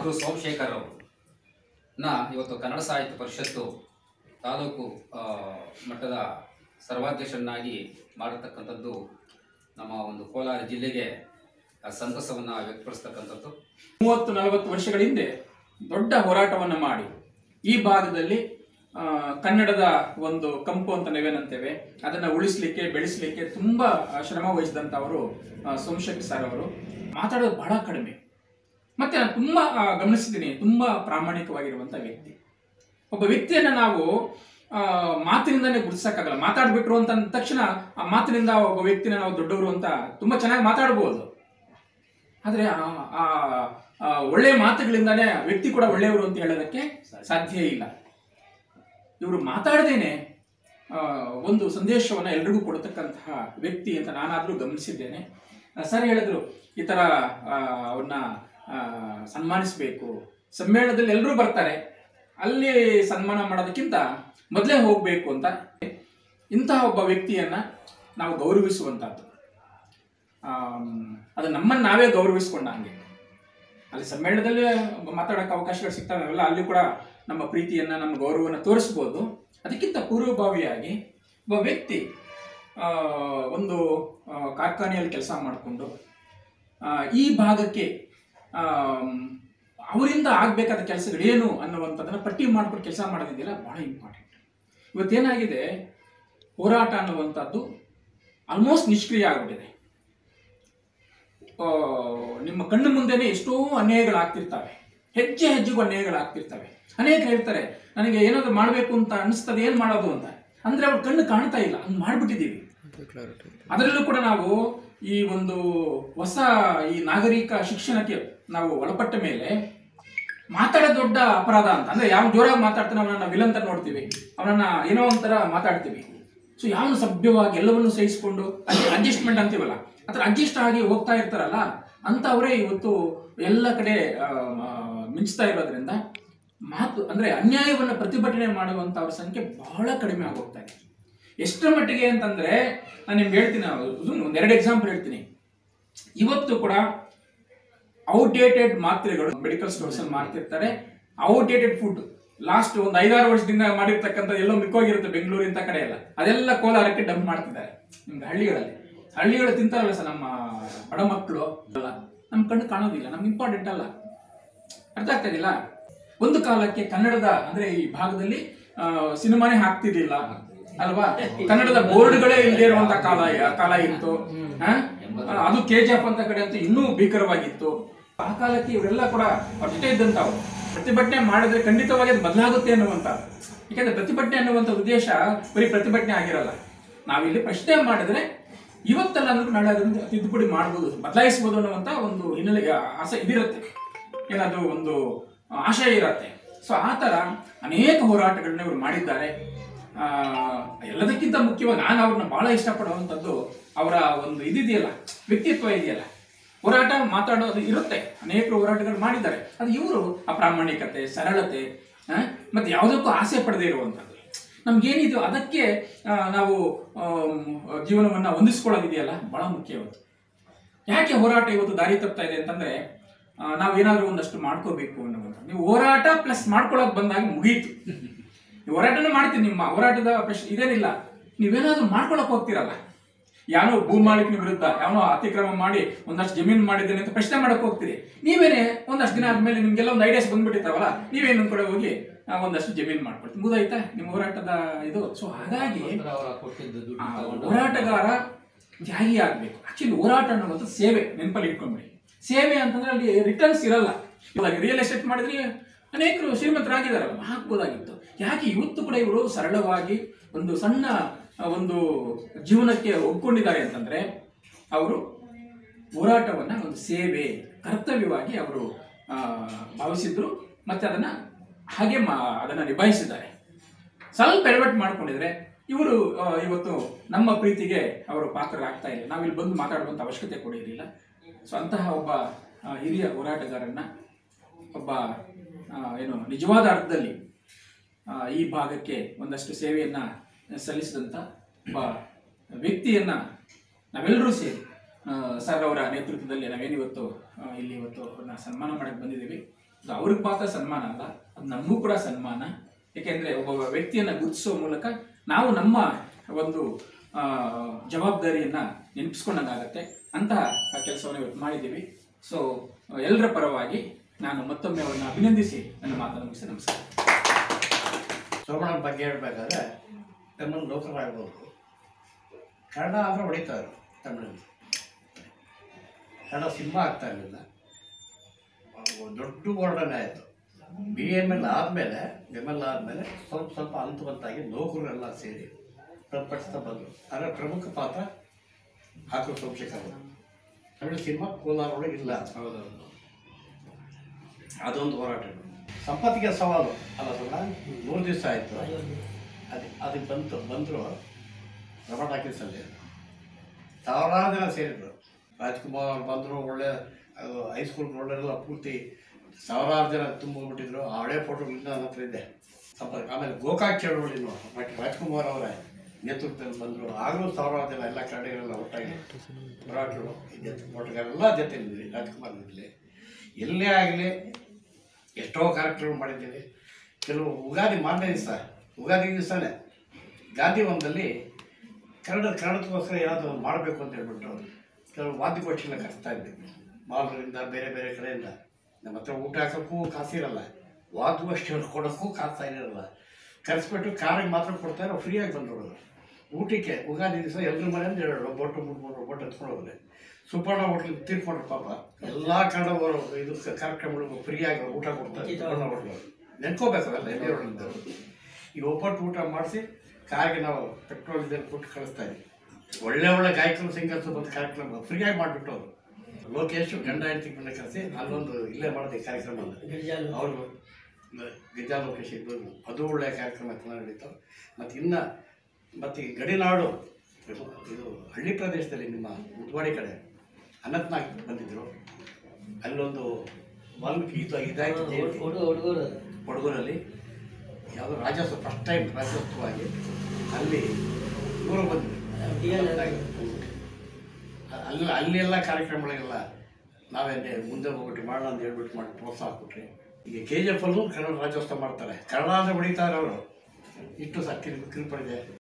ಅವರು ಸೋಮಶೇಖರ್ ಅವರು ನ ಇವತ್ತು ಕನ್ನಡ ಸಾಹಿತ್ಯ ಪರಿಷತ್ತು ತಾಲೂಕು ಆ, ಮಟ್ಟದ ಸರ್ವಾಧ್ಯಕ್ಷರನ್ನಾಗಿ ಮಾಡಿರ್ತಕ್ಕಂಥದ್ದು ನಮ್ಮ ಒಂದು ಕೋಲಾರ ಜಿಲ್ಲೆಗೆ ಆ ಸಂತಸವನ್ನು ವ್ಯಕ್ತಪಡಿಸ್ತಕ್ಕಂಥದ್ದು ಮೂವತ್ತು ನಲವತ್ತು ವರ್ಷಗಳ ಹಿಂದೆ ದೊಡ್ಡ ಹೋರಾಟವನ್ನು ಮಾಡಿ ಈ ಭಾಗದಲ್ಲಿ ಆ, ಕನ್ನಡದ ಒಂದು ಕಂಪು ಅಂತ ನಾವೇನಂತೇವೆ ಅದನ್ನು ಉಳಿಸ್ಲಿಕ್ಕೆ ಬೆಳೆಸಲಿಕ್ಕೆ ತುಂಬ ಶ್ರಮ ವಹಿಸಿದಂಥವರು ಆ, ಸೋಮಶೇಖರ್ ಸರ್ ಅವರು ಮಾತಾಡೋದು ಬಹಳ ಕಡಿಮೆ ಮತ್ತೆ ನಾನು ತುಂಬ ಆ, ಗಮನಿಸಿದ್ದೀನಿ ತುಂಬ ಪ್ರಾಮಾಣಿಕವಾಗಿರುವಂಥ ವ್ಯಕ್ತಿ ಒಬ್ಬ ವ್ಯಕ್ತಿಯನ್ನು ನಾವು ಆ, ಮಾತಿನಿಂದನೇ ಗುರುತಿಸಕ್ಕಾಗಲ್ಲ ಮಾತಾಡ್ಬಿಟ್ರು ಅಂತ ಅಂದ ತಕ್ಷಣ ಆ ಮಾತಿನಿಂದ ಒಬ್ಬ ವ್ಯಕ್ತಿನ ನಾವು ದೊಡ್ಡವರು ಅಂತ ತುಂಬ ಚೆನ್ನಾಗಿ ಮಾತಾಡ್ಬೋದು ಆದರೆ ಆ- ಆ ಆ ಒಳ್ಳೆಯ ಮಾತುಗಳಿಂದಾನೇ ಆ ವ್ಯಕ್ತಿ ಕೂಡ ಒಳ್ಳೆಯವರು ಅಂತ ಹೇಳೋದಕ್ಕೆ ಸಾಧ್ಯ ಇಲ್ಲ ಇವರು ಮಾತಾಡದೇನೆ ಆ, ಒಂದು ಸಂದೇಶವನ್ನು ಎಲ್ರಿಗೂ ಕೊಡತಕ್ಕಂತಹ ವ್ಯಕ್ತಿ ಅಂತ ನಾನಾದರೂ ಗಮನಿಸಿದ್ದೇನೆ ಆ, ಸರ್ ಹೇಳಿದ್ರು ಈ ಥರ ಆ, ಅವ್ರನ್ನ ಆ, ಸನ್ಮಾನಿಸಬೇಕು ಸಮ್ಮೇಳನದಲ್ಲಿ ಎಲ್ಲರೂ ಬರ್ತಾರೆ ಅಲ್ಲಿ ಸನ್ಮಾನ ಮಾಡೋದಕ್ಕಿಂತ ಮೊದಲೇ ಹೋಗಬೇಕು ಅಂತ ಇಂತಹ ಒಬ್ಬ ವ್ಯಕ್ತಿಯನ್ನ ನಾವು ಗೌರವಿಸುವಂಥದ್ದು ಆಮ್, ಅದು ನಮ್ಮನ್ನು ನಾವೇ ಗೌರವಿಸ್ಕೊಂಡಂಗೆ ಅಲ್ಲಿ ಸಮ್ಮೇಳನದಲ್ಲಿ ಮಾತಾಡೋಕೆ ಅವಕಾಶಗಳು ಸಿಗ್ತವೆ ಅವೆಲ್ಲ ಅಲ್ಲಿ ಕೂಡ ನಮ್ಮ ಪ್ರೀತಿಯನ್ನ ನಮ್ಮ ಗೌರವವನ್ನು ತೋರಿಸ್ಬೋದು ಅದಕ್ಕಿಂತ ಪೂರ್ವಭಾವಿಯಾಗಿ ಒಬ್ಬ ವ್ಯಕ್ತಿ ಆ, ಒಂದು ಆ, ಕಾರ್ಖಾನೆಯಲ್ಲಿ ಕೆಲಸ ಮಾಡಿಕೊಂಡು ಈ ಭಾಗಕ್ಕೆ ಆಮ್, ಅವರಿಂದ ಆಗಬೇಕಾದ ಕೆಲಸಗಳೇನು ಅನ್ನುವಂಥದ್ದನ್ನು ಪಟ್ಟಿ ಮಾಡ್ಕೊಂಡು ಕೆಲಸ ಮಾಡೋದಿದೆಯಲ್ಲ ಬಹಳ ಇಂಪಾರ್ಟೆಂಟ್ ಇವತ್ತೇನಾಗಿದೆ ಹೋರಾಟ ಅನ್ನುವಂಥದ್ದು ಆಲ್ಮೋಸ್ಟ್ ನಿಷ್ಕ್ರಿಯ ಆಗಿಬಿಟ್ಟಿದೆ ಆ, ನಿಮ್ಮ ಕಣ್ಣು ಮುಂದೆನೆ ಎಷ್ಟೋ ಅನ್ಯಾಯಗಳಾಗ್ತಿರ್ತವೆ ಹೆಜ್ಜೆ ಹೆಜ್ಜೆಗೂ ಅನ್ಯಾಯಗಳಾಗ್ತಿರ್ತವೆ ಅನೇಕ ಹೇಳ್ತಾರೆ ನನಗೆ ಏನಾದ್ರು ಮಾಡಬೇಕು ಅಂತ ಅನಿಸ್ತದೆ ಏನು ಮಾಡೋದು ಅಂತ ಅಂದ್ರೆ ಅವ್ರ ಕಣ್ಣು ಕಾಣ್ತಾ ಇಲ್ಲ ಹಂಗೆ ಮಾಡ್ಬಿಟ್ಟಿದ್ದೀವಿ ಅದರಲ್ಲೂ ಕೂಡ ನಾವು ಈ ಒಂದು ಹೊಸ ಈ ನಾಗರಿಕ ಶಿಕ್ಷಣಕ್ಕೆ ನಾವು ಒಳಪಟ್ಟ ಮೇಲೆ ಮಾತಾಡೋದು ದೊಡ್ಡ ಅಪರಾಧ ಅಂತ ಅಂದ್ರೆ ಯಾವ ಜೋರಾಗಿ ಮಾತಾಡ್ತಾನೆ ಅವನನ್ನ ವಿಲನ್ ಅಂತ ನೋಡ್ತೀವಿ ಅವನನ್ನ ಏನೋ ಒಂಥರ ಮಾತಾಡ್ತೀವಿ ಸೊ ಯಾವನು ಸಭ್ಯವಾಗಿ ಎಲ್ಲವನ್ನೂ ಸಹಿಸಿಕೊಂಡು ಅಡ್ಜಸ್ಟ್ಮೆಂಟ್ ಅಂತೀವಲ್ಲ ಆ ಥರ ಅಡ್ಜಸ್ಟ್ ಆಗಿ ಹೋಗ್ತಾ ಇರ್ತಾರಲ್ಲ ಅಂತವರೇ ಇವತ್ತು ಎಲ್ಲ ಕಡೆ ಆ, ಆ, ಮಿಂಚ್ತಾ ಇರೋದ್ರಿಂದ ಮಾತು ಅಂದ್ರೆ ಅನ್ಯಾಯವನ್ನು ಪ್ರತಿಭಟನೆ ಮಾಡುವಂತವ್ರ ಸಂಖ್ಯೆ ಬಹಳ ಕಡಿಮೆ ಆಗೋಗ್ತಾ ಇದೆ ಎಷ್ಟರ ಮಟ್ಟಿಗೆ ಅಂತಂದ್ರೆ ನಾನು ನಿಮ್ಗೆ ಹೇಳ್ತೀನಿ ಒಂದು ಎರಡು ಎಕ್ಸಾಂಪಲ್ ಹೇಳ್ತೀನಿ ಇವತ್ತು ಕೂಡ ಔಟ್ಡೇಟೆಡ್ ಮಾತ್ರೆಗಳು ಮೆಡಿಕಲ್ ಸ್ಟೋರ್ಸ್ ಅಲ್ಲಿ ಮಾರ್ತಿರ್ತಾರೆ ಔಟ್ಡೇಟೆಡ್ ಫುಡ್ ಲಾಸ್ಟ್ ಒಂದು ಐದಾರು ವರ್ಷದಿಂದ ಮಾಡಿರ್ತಕ್ಕಂಥ ಎಲ್ಲೋ ಮಿಕ್ಕೋಗಿರುತ್ತೆ ಬೆಂಗಳೂರು ಇಂಥ ಕಡೆ ಎಲ್ಲ ಅದೆಲ್ಲ ಕೋಲಾರಕ್ಕೆ ಡಂಪ್ ಮಾಡ್ತಿದ್ದಾರೆ ನಿಮ್ಗೆ ಹಳ್ಳಿಗಳಲ್ಲಿ ಹಳ್ಳಿಗಳು ತಿಂತಾರಲ್ಲ ಸರ್ ನಮ್ಮ ಬಡ ಮಕ್ಕಳು ಅಲ್ಲ ನಮ್ಮ ಕಣ್ಣು ಕಾಣೋದಿಲ್ಲ ನಮ್ಗೆ ಇಂಪಾರ್ಟೆಂಟ್ ಅಲ್ಲ ಅರ್ಥ ಆಗ್ತದಿಲ್ಲ ಒಂದು ಕಾಲಕ್ಕೆ ಕನ್ನಡದ ಅಂದ್ರೆ ಈ ಭಾಗದಲ್ಲಿ ಆ, ಸಿನಿಮಾನೇ ಹಾಕ್ತಿರ್ಲಿಲ್ಲ ಅಲ್ವಾ ಕನ್ನಡದ ಬೋರ್ಡ್ಗಳೇ ಇಲ್ಲದೆ ಇರುವಂತ ಕಾಲ ಕಾಲ ಇತ್ತು ಆ? ಅದು ಕೆ ಜಿ ಎಫ್ ಅಂತ ಕಡೆ ಅಂತೂ ಇನ್ನೂ ಭೀಕರವಾಗಿತ್ತು ಆ ಕಾಲಕ್ಕೆ ಇವರೆಲ್ಲ ಕೂಡ ಅಷ್ಟೇ ಇದ್ದಂತಾವು ಪ್ರತಿಭಟನೆ ಮಾಡಿದ್ರೆ ಖಂಡಿತವಾಗಿ ಅದು ಬದಲಾಗುತ್ತೆ ಅನ್ನುವಂತ ಯಾಕಂದ್ರೆ ಪ್ರತಿಭಟನೆ ಅನ್ನುವಂಥ ಉದ್ದೇಶ ಬರೀ ಪ್ರತಿಭಟನೆ ಆಗಿರಲ್ಲ ನಾವಿಲ್ಲಿ ಪ್ರಶ್ನೆ ಮಾಡಿದ್ರೆ ಇವತ್ತಲ್ಲ ಅಂದ್ರೂ ನಾಳೆ ಅದನ್ನು ತಿದ್ದುಪಡಿ ಮಾಡ್ಬೋದು ಬದಲಾಯಿಸ್ಬೋದು ಅನ್ನುವಂಥ ಒಂದು ಹಿನ್ನೆಲೆ ಆಸೆ ಇದಿರುತ್ತೆ ಏನಾದರೂ ಒಂದು ಆಶಯ ಇರತ್ತೆ ಸೊ ಆ ಥರ ಅನೇಕ ಹೋರಾಟಗಳನ್ನ ಇವರು ಮಾಡಿದ್ದಾರೆ ಆ, ಎಲ್ಲದಕ್ಕಿಂತ ಮುಖ್ಯವಾಗಿ ನಾನು ಅವ್ರನ್ನ ಬಹಳ ಇಷ್ಟಪಡುವಂಥದ್ದು ಅವರ ಒಂದು ಇದಿದೆಯಲ್ಲ ವ್ಯಕ್ತಿತ್ವ ಇದೆಯಲ್ಲ ಹೋರಾಟ ಮಾತಾಡೋದು ಇರುತ್ತೆ ಅನೇಕರು ಹೋರಾಟಗಳು ಮಾಡಿದ್ದಾರೆ ಅದು ಇವರು ಅಪ್ರಾಮಾಣಿಕತೆ ಸರಳತೆ ಆ, ಮತ್ತೆ ಯಾವುದಕ್ಕೂ ಆಸೆ ಪಡದೇ ಇರುವಂಥದ್ದು ನಮ್ಗೇನಿದೆಯೋ ಅದಕ್ಕೆ ಆ, ನಾವು ಆಮ್, ಜೀವನವನ್ನ ಹೊಂದಿಸ್ಕೊಳ್ಳೋದಿದೆಯಲ್ಲ ಬಹಳ ಮುಖ್ಯ ಇವತ್ತು ಯಾಕೆ ಹೋರಾಟ ಇವತ್ತು ದಾರಿ ತಪ್ತಾ ಇದೆ ಅಂತಂದ್ರೆ ಆ, ನಾವು ಏನಾದ್ರೂ ಒಂದಷ್ಟು ಮಾಡ್ಕೋಬೇಕು ಅನ್ನೋದು ನೀವು ಹೋರಾಟ ಪ್ಲಸ್ ಮಾಡ್ಕೊಳಕ್ ಬಂದಾಗ ಮುಗೀತು ನೀವು ಹೋರಾಟನೇ ಮಾಡ್ತೀನಿ ನಿಮ್ಮ ಹೋರಾಟದ ಪ್ರಶ್ನೆ ಇದೇನಿಲ್ಲ ನೀವೇನಾದ್ರೂ ಮಾಡ್ಕೊಳಕ್ ಹೋಗ್ತಿರಲ್ಲ ಯಾವನೋ ಭೂಮಾಲೀಕನ ವಿರುದ್ಧ ಯಾವನೋ ಅತಿಕ್ರಮ ಮಾಡಿ ಒಂದಷ್ಟು ಜಮೀನು ಮಾಡಿದ್ದೇನೆ ಅಂತ ಪ್ರಶ್ನೆ ಮಾಡಕ್ ಹೋಗ್ತೀರಿ ನೀವೇನೆ ಒಂದಷ್ಟು ದಿನ ಆದ್ಮೇಲೆ ನಿಮ್ಗೆಲ್ಲ ಒಂದು ಐಡಿಯಾಸ್ ಬಂದ್ಬಿಟ್ಟಿರ್ತಾವಲ್ಲ ನೀವೇನು ಒಂದ್ ಕಡೆ ಹೋಗಿ ಆ, ಒಂದಷ್ಟು ಜಮೀನು ಮಾಡ್ಕೊಡ್ತೀವಿ ಮುಗಿದಾಯ್ತಾ ನಿಮ್ಮ ಹೋರಾಟದ ಇದು ಸೊ ಹಾಗಾಗಿ ಅವರ ಕೊಟ್ಟಿದ್ದ ದುಡ್ಡು ಆ, ತಗೊಂಡು ಹೋರಾಟಗಾರ ತ್ಯಾಗಿ ಆಗ್ಬೇಕು ಆಕ್ಚುಲಿ ಹೋರಾಟ ಅನ್ನೋದು ಸೇವೆ ನೆನಪಲ್ಲಿ ಇಟ್ಕೊಂಬಿಡಿ ಸೇವೆ ಅಂತಂದ್ರೆ ಅಲ್ಲಿ ರಿಟರ್ನ್ಸ್ ಇರಲ್ಲ ಇವಾಗ ರಿಯಲ್ ಎಸ್ಟೇಟ್ ಮಾಡಿದ್ರೆ ಅನೇಕರು ಶ್ರೀಮಂತರಾಗಿದ್ದಾರಲ್ಲ ಹಾಕ್ಬೋದಾಗಿತ್ತು ಯಾಕೆ ಇವತ್ತು ಕೂಡ ಇವರು ಸರಳವಾಗಿ ಒಂದು ಸಣ್ಣ ಆ, ಒಂದು ಜೀವನಕ್ಕೆ ಒಗ್ಕೊಂಡಿದ್ದಾರೆ ಅಂತಂದ್ರೆ ಅವರು ಹೋರಾಟವನ್ನ ಒಂದು ಸೇವೆ ಕರ್ತವ್ಯವಾಗಿ ಅವರು ಆ, ಭಾವಿಸಿದ್ರು ಮತ್ತೆ ಅದನ್ನ ಹಾಗೆ ಮಾ ಅದನ್ನ ನಿಭಾಯಿಸಿದ್ದಾರೆ ಸ್ವಲ್ಪ ಎಡವಟ್ ಮಾಡ್ಕೊಂಡಿದ್ರೆ ಇವರು ಆ, ಇವತ್ತು ನಮ್ಮ ಪ್ರೀತಿಗೆ ಅವರು ಪಾತ್ರರಾಗ್ತಾ ಇಲ್ಲ ನಾವಿಲ್ಲಿ ಬಂದು ಮಾತಾಡುವಂಥ ಅವಶ್ಯಕತೆ ಕೂಡ ಇರಲಿಲ್ಲ ಸೊ ಅಂತಹ ಒಬ್ಬ ಆ, ಹಿರಿಯ ಹೋರಾಟಗಾರನ್ನ ಒಬ್ಬ ಆ, ಏನು ನಿಜವಾದ ಅರ್ಥದಲ್ಲಿ ಆ, ಈ ಭಾಗಕ್ಕೆ ಒಂದಷ್ಟು ಸೇವೆಯನ್ನ ಸಲ್ಲಿಸಿದಂಥ ಒಬ್ಬ ವ್ಯಕ್ತಿಯನ್ನ ನಾವೆಲ್ಲರೂ ಸೇರಿ ಆ, ಸರ್ ಅವರ ನೇತೃತ್ವದಲ್ಲಿ ನಾವೇನಿವತ್ತು ಆ, ಇಲ್ಲಿ ಇವತ್ತು ಅವ್ರನ್ನ ಸನ್ಮಾನ ಮಾಡಕ್ಕೆ ಬಂದಿದ್ದೀವಿ ಅದು ಅವ್ರಿಗೆ ಮಾತ್ರ ಸನ್ಮಾನ ಅಲ್ಲ ಅದು ನಮಗೂ ಕೂಡ ಸನ್ಮಾನ ಏಕೆಂದರೆ ಒಬ್ಬ ವ್ಯಕ್ತಿಯನ್ನು ಗುರುತಿಸೋ ಮೂಲಕ ನಾವು ನಮ್ಮ ಒಂದು ಆ, ಜವಾಬ್ದಾರಿಯನ್ನು ನೆನಪಿಸ್ಕೊಂಡಂಗಾಗತ್ತೆ ಅಂತಹ ಕೆಲಸವನ್ನು ಇವತ್ತು ಮಾಡಿದ್ದೀವಿ ಸೊ ಎಲ್ಲರ ಪರವಾಗಿ ನಾನು ಮತ್ತೊಮ್ಮೆ ಅವರನ್ನು ಅಭಿನಂದಿಸಿ ನನ್ನ ಮಾತನ್ನು ಮುಗಿಸಿ ನಮಸ್ಕಾರ ಸೋಮಣ್ಣನ ಬಗ್ಗೆ ಹೇಳ್ಬೇಕಾದ್ರೆ ನಮ್ಮನ್ನು ಲೋಕರಾಗ್ಬೋದು ಕನ್ನಡ ಅಂದರೆ ಹೊಡಿತಾರೆ ತಮಿಳಲ್ಲಿ ಕನ್ನಡ ಸಿನಿಮಾ ಆಗ್ತಾ ಇರಲಿಲ್ಲ ದೊಡ್ಡ ವರ್ಣನೆ ಆಯಿತು ಬಿ ಎಮ್ ಎಲ್ ಆದಮೇಲೆ ಎಮ್ ಎಲ್ ಆದಮೇಲೆ ಸ್ವಲ್ಪ ಸ್ವಲ್ಪ ಹಂತವಂತಾಗಿ ಲೋಕರೆಲ್ಲ ಸೇರಿ ಪ್ರಪಂಚದ ಬಂದರು ಅದರ ಪ್ರಮುಖ ಪಾತ್ರ ಹಾಕೋ ಸೋಮಶೇಖರ್ ತಮಿಳು ಸಿನಿಮಾ ಕೋಲಾರ ಒಳಗೆ ಇಲ್ಲ ಅದೊಂದು ಹೋರಾಟ ಸಂಪತ್ತಿಗೆ ಸವಾಲು ಅಲ್ಲ ಸಲ ಮೂರು ದಿವಸ ಆಯಿತು ಅದು ಅದಕ್ಕೆ ಬಂತು ಬಂದರು ರಮಣ ಟಾಕೀಸಲ್ಲಿ ಸಾವಿರಾರು ಜನ ಸೇರಿದ್ರು ರಾಜ್ಕುಮಾರ್ ಅವ್ರು ಬಂದರು ಒಳ್ಳೆ ಅದು ಹೈಸ್ಕೂಲ್ ಒಳ್ಳೆಲ್ಲ ಪೂರ್ತಿ ಸಾವಿರಾರು ಜನ ತುಂಬಿಬಿಟ್ಟಿದ್ರು ಆ ಹಳೆ ಫೋಟೋ ಇನ್ನೂ ನನ್ನ ಹತ್ರ ಇದೆ ಸಂಪ ಆಮೇಲೆ ಗೋಕಾಕ್ ಚಳವಳಿನೂ ಬಟ್ ರಾಜ್ಕುಮಾರ್ ಅವರ ನೇತೃತ್ವದಲ್ಲಿ ಬಂದರು ಆಗಲೂ ಸಾವಿರಾರು ಜನ ಎಲ್ಲ ಕನ್ನಡಿಗರೆಲ್ಲ ಒಟ್ಟಾಗಿ ಹೋರಾಟಗಳು ಒಟ್ಟಿಗೆಲ್ಲ ಜೊತೆ ನಿಂದ್ರಿ ರಾಜ್ಕುಮಾರ್ ನಿಂತಲಿ ಎಲ್ಲೇ ಆಗಲಿ ಎಷ್ಟೋ ಕಾರ್ಯಕ್ರಮ ಮಾಡಿದ್ದೀವಿ ಕೆಲವು ಉಗಾದಿ ಮಾರನೇ ದಿವಸ ಉಗಾದಿ ದಿವಸನೇ ಗಾಂಧಿ ವನದಲ್ಲಿ ಕನ್ನಡ ಕನ್ನಡಕ್ಕೋಸ್ಕರ ಏನಾದರೂ ಒಂದು ಮಾಡಬೇಕು ಅಂತ ಹೇಳ್ಬಿಟ್ಟು ಕೆಲವು ವಾದ್ಯಗೋಷ್ಠಿಗಳನ್ನ ಕರೆಸ್ತಾ ಇದ್ವಿ ಮಾಲೂರಿಂದ ಬೇರೆ ಬೇರೆ ಕಡೆಯಿಂದ ನಮ್ಮ ಹತ್ರ ಊಟ ಹಾಕೋಕ್ಕೂ ಕಾಸಿರಲ್ಲ ವಾದ್ಯಗೋಷ್ಠಿಗಳು ಕೊಡೋಕ್ಕೂ ಕಾಸು ಇರಲ್ಲ ಕರೆಸ್ಬಿಟ್ಟು ಕಾರಿಗೆ ಮಾತ್ರ ಕೊಡ್ತಾರೆ ಫ್ರೀಯಾಗಿ ಬಂದ್ಬಿಡೋದು ಊಟಕ್ಕೆ ಉಗಾದಿ ದಿವಸ ಎಲ್ಲರ ಮನೆಯಿಂದ ಎರಡು ಒಬ್ಬಟ್ಟು ಮೂರು ಮೂರು ಒಬ್ಬಟ್ಟು ಎತ್ಕೊಂಡು ಹೋದ್ರೆ ಸುಪರ್ಣ ಹೋಟ್ಲಿಗೆ ತೀರ್ಕೊಂಡ್ರು ಪಾಪ ಎಲ್ಲ ಕನ್ನಡ ಅವರು ಇದು ಕ- ಕಾರ್ಯಕ್ರಮಗಳು ಫ್ರೀಯಾಗಿ ಊಟ ಕೊಡ್ತಾರೆ ಸುಪರ್ಣ ಹೋಟ್ಲು ನೆನ್ಕೋಬೇಕು ಅವೆಲ್ಲ ಎಲ್ಲಿ ಹೊರಗಿದ್ದವರು ಈ ಒಬ್ಬಟ್ಟು ಊಟ ಮಾಡಿಸಿ ಕಾರಿಗೆ ನಾವು ಪೆಟ್ರೋಲ್ ಇದನ್ನು ಕೊಟ್ಟು ಕಳಿಸ್ತಾ ಇದ್ವಿ ಒಳ್ಳೆ ಒಳ್ಳೆ ಗಾಯಕರು ಸಿಂಗರ್ಸ್ ಬಂದು ಕಾರ್ಯಕ್ರಮ ಫ್ರೀಯಾಗಿ ಮಾಡಿಬಿಟ್ಟು ಅವರು ಲೋಕೇಶ್ ಗಂಡ ಹೆಂಡತಿ ಬಂದ ಕರೆಸಿ ಅಲ್ಲೊಂದು ಇಲ್ಲೇ ಮಾಡಿದೆ ಕಾರ್ಯಕ್ರಮ ಅವರು ಗಿರಿಜಾ ಲೋಕೇಶ್ ಇದ್ದು ಅದು ಒಳ್ಳೆಯ ಕಾರ್ಯಕ್ರಮ ಚೆನ್ನಾಗಿ ನಡೀತು ಮತ್ತು ಇನ್ನು ಮತ್ತು ಈ ಗಡಿನಾಡು ಇದು ಇದು ಹಳ್ಳಿ ಪ್ರದೇಶದಲ್ಲಿ ನಿಮ್ಮ ಉದ್ವಾಡಿ ಕಡೆ ಅನಂತನಾಗ್ ಬಂದಿದ್ದರು ಅಲ್ಲೊಂದು ವಾಲ್ಮೀಕಿ ಇದು ಇದಾಯ್ತು ಜಯಂತಿ ಕೊಡಗೂರಲ್ಲಿ ಯಾವುದೋ ರಾಜ್ಯೋತ್ಸವ ಫಸ್ಟ್ ಟೈಮ್ ರಾಜ್ಯೋತ್ಸವವಾಗಿ ಅಲ್ಲಿ ಇವರು ಬಂದಿದ್ರು ಅಲ್ಲಿ ಅಲ್ಲಿ ಎಲ್ಲ ಕಾರ್ಯಕ್ರಮಗಳಿಗೆಲ್ಲ ನಾವೇನೆ ಮುಂದೆ ಹೋಗ್ಬಿಟ್ಟು ಮಾಡೋಣ ಅಂತ ಹೇಳ್ಬಿಟ್ಟು ಮಾಡಿ ಪ್ರೋತ್ಸಾಹ ಕೊಟ್ರಿ ಈಗ ಕೆ ಜಿ ಎಫ್ ಅಲ್ಲೂ ಕನ್ನಡ ರಾಜ್ಯೋತ್ಸವ ಮಾಡ್ತಾರೆ ಕನ್ನಡ ಅಂದರೆ ಹೊಡಿತಾರೆ ಅವರು ಇಷ್ಟು ಸಹ ಕಿರು ಕಿರುಪಡಿದೆ